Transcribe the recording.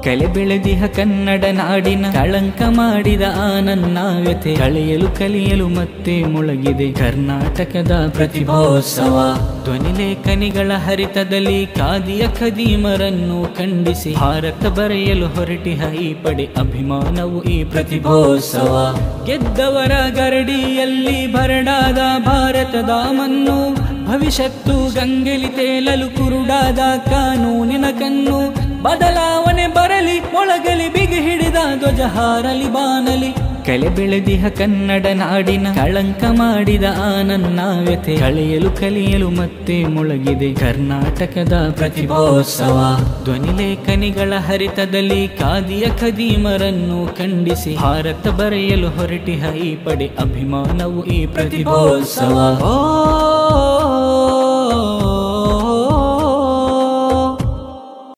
ಕಲೆ ಬೆಳೆದಿಹ ಕನ್ನಡ ನಾಡಿನ ಕಳಂಕ ಮಾಡಿದ ಆ ನನ್ನ ವ್ಯತೆ ಕಳೆಯಲು ಕಲಿಯಲು ಮತ್ತೆ ಮುಳಗಿದೆ ಕರ್ನಾಟಕದ ಪ್ರತಿಭೋತ್ಸವ ಧ್ವನಿ ಲೇಖನಿಗಳ ಹರಿತದಲ್ಲಿ ಕಾದಿಯ ಖದೀಮರನ್ನು ಖಂಡಿಸಿ ಭಾರತ ಬರೆಯಲು ಹೊರಟಿಹ ಈ ಪಡೆ ಅಭಿಮಾನವು ಈ ಪ್ರತಿಭೋತ್ಸವ ಗೆದ್ದವರ ಗರಡಿಯಲ್ಲಿ ಭರಡಾದ ಭಾರತದ ಮಣ್ಣು ಭವಿಷ್ಯತ್ತು ಗಂಗೆಲಿ ತೇಲಲು ಕುರುಡಾದ ಕಾನೂನಿನ ಕಣ್ಣು ಬದಲಾವಣೆ ಬರಲಿ ಮೊಳಗಲಿ ಬಿಗಿ ಹಿಡಿದ ಧ್ವಜ ಹಾರಲಿ ಬಾನಲಿ ಕಲೆ ಬೆಳೆದಿಹ ಕನ್ನಡ ನಾಡಿನ ಕಳಂಕ ಮಾಡಿದ ಆ ನನ್ನ ವ್ಯತೆ ಕಳೆಯಲು ಕಲಿಯಲು ಮತ್ತೆ ಮುಳಗಿದೆ ಕರ್ನಾಟಕದ ಪ್ರತಿಭೋತ್ಸವ ಧ್ವನಿ ಲೇಖನಿಗಳ ಹರಿತದಲ್ಲಿ ಕಾದಿಯ ಖದೀಮರನ್ನು ಖಂಡಿಸಿ ಭಾರತ ಬರೆಯಲು ಹೊರಟಿಹ ಈ ಪಡೆ ಅಭಿಮಾನವು ಈ ಪ್ರತಿಭೋತ್ಸವ ಓ